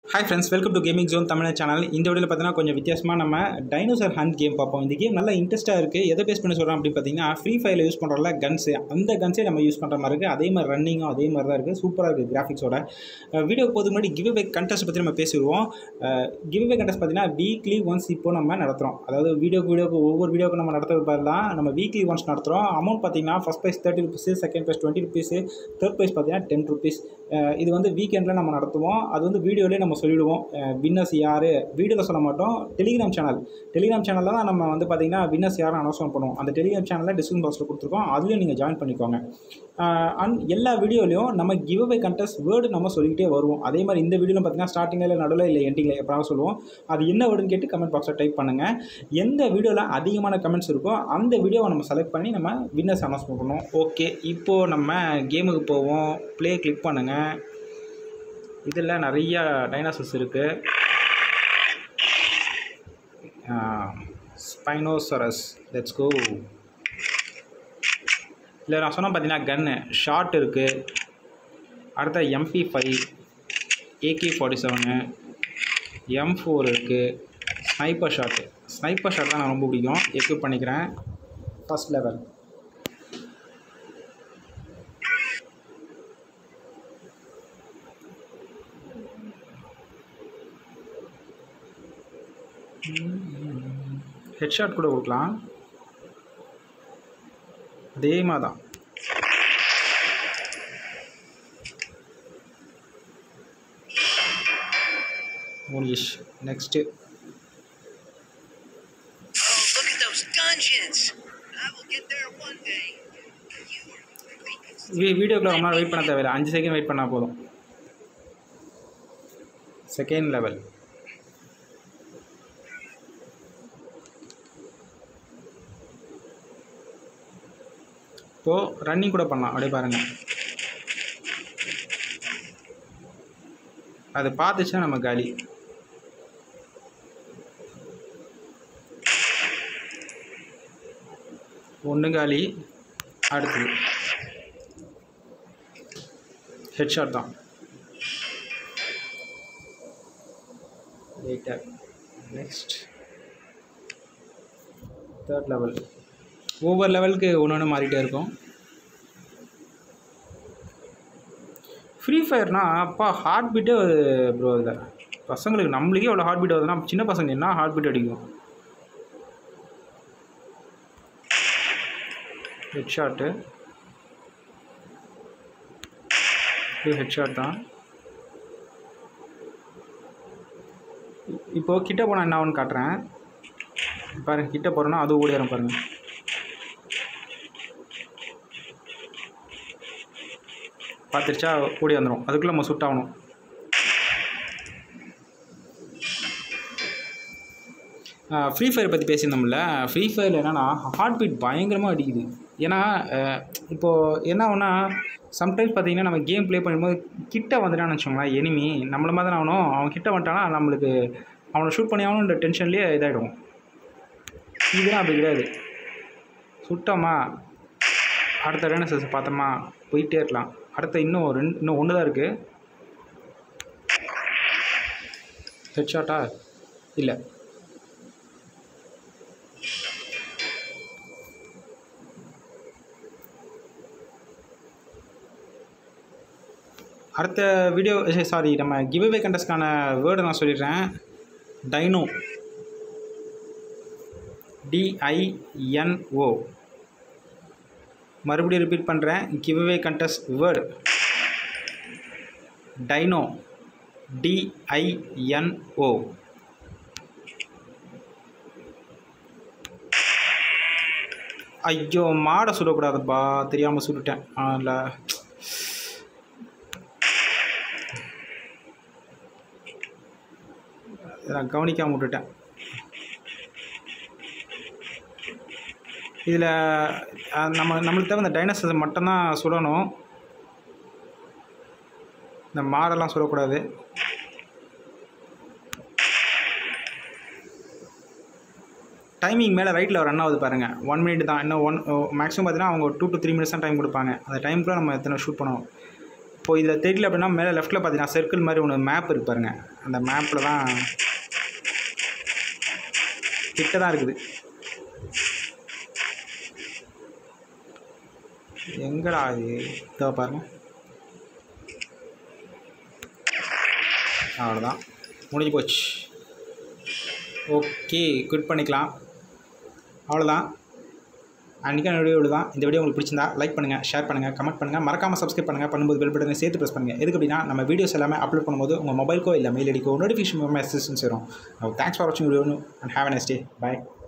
Hi friends welcome to gaming zone Tamil channel இந்த வீடியோவில் பார்த்தீங்கன்னா கொஞ்சம் வித்தியாசமாக நம்ம டைனோசர் ஹண்ட் கேம் பார்ப்போம் இந்த கேம் நல்லா இன்ட்ரெஸ்ட்டாக இருக்குது எதை பேஸ் பண்ணி சொல்கிறோம் அப்படின்னு பார்த்தீங்கன்னா ஃப்ரீ ஃபயரில் யூஸ் பண்ணுறோம்ல கன்ஸு அந்த கன்ஸே நம்ம யூஸ் பண்ணுற மாதிரி இருக்குது அதே மாதிரி ரன்னிங்கும் அதே மாதிரி தான் இருக்குது சூப்பராக இருக்குது கிராஃபிக்ஸோட வீடியோ போதுக்கு முன்னாடி கிவ் அவே கண்டெஸ்ட் பற்றி நம்ம பேசிடுவோம் கிவ் அவே கண்டெஸ்ட் பார்த்தீங்கன்னா வீக்லி ஒன்ஸ் இப்போ நம்ம நடத்துகிறோம் அதாவது வீடியோக்கு வீடியோக்கு ஒவ்வொரு வீடியோக்கு நம்ம நடத்துறது பதிலாக நம்ம வீக்லி ஒன்ஸ் நடத்துகிறோம் அமௌண்ட் பார்த்தீங்கன்னா first prize thirty rupees second prize twenty rupees third prize பார்த்தீங்கன்னா டென் ருபீஸ் இது வந்து வீக்கெண்டில் நம்ம நடத்துவோம் அது வந்து வீடியோலேயே நம்ம சொல்லிவிடுவோம் வின்னர்ஸ் யார் வீடியோவில் சொல்ல மாட்டோம் டெலிகிராம் சேனல் டெலிகிராம் சேனலில் தான் நம்ம வந்து பார்த்தீங்கன்னா வின்னர்ஸ் யாரும் அனௌன்ஸ்மெண்ட் பண்ணுவோம் அந்த டெலிகிராம் சேனலில் டிஸ்கிரிப்ஷன் பாக்ஸில் கொடுத்துருக்கோம் அதுலேயும் நீங்கள் ஜாயின் பண்ணிக்கோங்க அண்ட் எல்லா வீடியோலையும் நம்ம கிவ் அவே கண்டெஸ்ட் வேர்டு நம்ம சொல்லிக்கிட்டே வருவோம் அதே மாதிரி இந்த வீடியோவில் பார்த்தீங்கன்னா ஸ்டார்டிங்கில் நடுவில் இல்லை எண்டிங்கில் எப்போ சொல்லுவோம் அது என்ன வேர்டுன்னு கேட்டு கமெண்ட் பாக்ஸில் டைப் பண்ணுங்கள் எந்த வீடியோவில் அதிகமான கமெண்ட்ஸ் இருக்கோ அந்த வீடியோவை நம்ம செலக்ட் பண்ணி நம்ம வின்னர்ஸ் அனௌன்ஸ்மெண்ட் பண்ணுவோம் ஓகே இப்போது நம்ம கேமுக்கு போவோம் ப்ளே கிளிக் பண்ணுங்கள் இதில் நிறைய டைனாசர்ஸ் இருக்குது ஸ்பைனோசரஸ் லெட்ஸ் கோ இல்லை நான் சொன்ன பார்த்தீங்கன்னா கன்னு ஷார்ட் இருக்குது அடுத்த MP five AK forty seven M four இருக்குது ஸ்னைப்பர் ஷாட்டு ஸ்னைப்பர் ஷாட் தான் நான் ரொம்ப பிடிக்கும் எக்யூப் பண்ணிக்கிறேன் ஃபஸ்ட் லெவல் ஹெட்ஷாட் கூட கொடுக்கலாம் அதே மாதிரி தான் மூலிஷ் next Oh, look at those dungeons! I will get there one day. You are the greatest. வீடியோக்குள்ள ரொம்ப நேரம் வெயிட் பண்ண தேவையில்லை அஞ்சு செகண்ட் வெயிட் பண்ணால் போதும் செகண்ட் லெவல் இப்போது ரன்னிங் கூட பண்ணலாம் அப்படியே பாருங்கள் அது பார்த்துச்சுன்னா நம்ம காலி ஒன்று காலி அடுத்தது ஹெட்ஷாட் தான் லேட்டர் நெக்ஸ்ட் தேர்ட் லெவல் ஒவ்வொரு லெவலுக்கு ஒன்று ஒன்று மாறிட்டே இருக்கும் ஃப்ரீ ஃபயர்னா அப்பா ஹார்ட் பீட்டே ப்ரோ இதில் பசங்களுக்கு நம்மளுக்கே அவ்வளோ ஹார்ட் பீட் வருதுன்னா சின்ன பசங்க என்ன ஹார்ட் பீட் அடிக்கும் ஹெட்ஷாட்டு இது ஹெட்ஷாட் தான் இப்போது கிட்ட போனால் என்ன ஆகுன்னு காட்டுறேன் பாருங்க கிட்ட போகிறோன்னா அது ஓடிடும் பாருங்க பார்த்துருச்சா ஓடி வந்துடும் அதுக்குள்ளே நம்ம சுட்டாகணும் ஃப்ரீ ஃபயர் பற்றி பேசியிருந்தோம்ல ஃப்ரீ ஃபயரில் என்னென்னா ஹார்ட் பீட் பயங்கரமாக அடிக்குது ஏன்னா அஹ், இப்போது என்ன ஆகுனா சம்டைம்ஸ் பார்த்தீங்கன்னா நம்ம கேம் ப்ளே பண்ணும்போது கிட்ட வந்துட்டான்னு வச்சோங்களேன் எனிமி நம்மள மாதிரி தான் ஆகணும் அவன் கிட்ட வந்துட்டானா நம்மளுக்கு அவனை ஷூட் பண்ணி ஆகணுன்ற டென்ஷன்லேயே இதாகிடும் இதெல்லாம் அப்படி கிடையாது சுட்டோமா அடுத்த ரேனசஸ் பார்த்தோமா போயிட்டே இருக்கலாம் அடுத்த இன்னும் ரெண்டு இன்னும் ஒன்று தான் இருக்குது ஹெட்ஷாட்டா இல்லை அடுத்த வீடியோ சாரி நம்ம கிவ்அவே கண்டஸ்ட்கான வேர்டு நான் சொல்லிடுறேன் டைனோ டிஐஎன்ஓ மறுபடியும் ரிப்பீட் பண்ணுறேன் giveaway contest word dino D I N O ஐயோ மாடை சுடக்கூடாதுப்பா தெரியாமல் சுட்டுட்டேன் இல்லை நான் கவனிக்காமல் விட்டுட்டேன் இதில் நம்ம நம்மளுக்கு தேவை இந்த டைனோசர்ஸ் மட்டும்தான் சுடணும் இந்த மாடெல்லாம் சுடக்கூடாது டைமிங் மேலே ரைட்டில் ரன் ஆகுது பாருங்கள் ஒன் மினிட் தான் இன்னும் ஒன் மேக்ஸிமம் பார்த்தீங்கன்னா அவங்க டூ டு த்ரீ மினிட்ஸ் தான் டைம் கொடுப்பாங்க அந்த டைமுக்குள்ளே நம்ம எத்தனை ஷூட் பண்ணணும் இப்போ இதில் தெரியல அப்படின்னா மேலே லெஃப்ட்டில் பார்த்தீங்கன்னா சர்க்கிள் மாதிரி ஒன்று மேப் இருக்கு பாருங்க அந்த மேப்பில் தான் கிட்ட தான் இருக்குது எங்கடா அது இதோ பாருங்க அவ்வளோதான் முடிஞ்சு போச்சு ஓகே குட் பண்ணிக்கலாம் அவ்வளோதான் அன்றைக்கான வீடியோ இவ்வளோ தான் இந்த வீடியோ உங்களுக்கு பிடிச்சிருந்தா லைக் பண்ணுங்கள் ஷேர் பண்ணுங்கள் கமெண்ட் பண்ணுங்கள் மறக்காமல் சப்ஸ்கிரைப் பண்ணுங்கள் பண்ணும்போது பெல் பட்டனை சேர்த்து ப்ரெஸ் பண்ணுங்கள் எதுக்கு அப்படின்னா நம்ம வீடியோஸ் எல்லாமே அப்லோட் பண்ணும்போது உங்கள் மொபைலுக்கோ இல்லை மெயில் ஐடிக்கோ நோட்டிஃபிகேஷன் மெசேஜ் வரும் தேங்க்ஸ் ஃபார் வாட்சிங் video and have a nice day by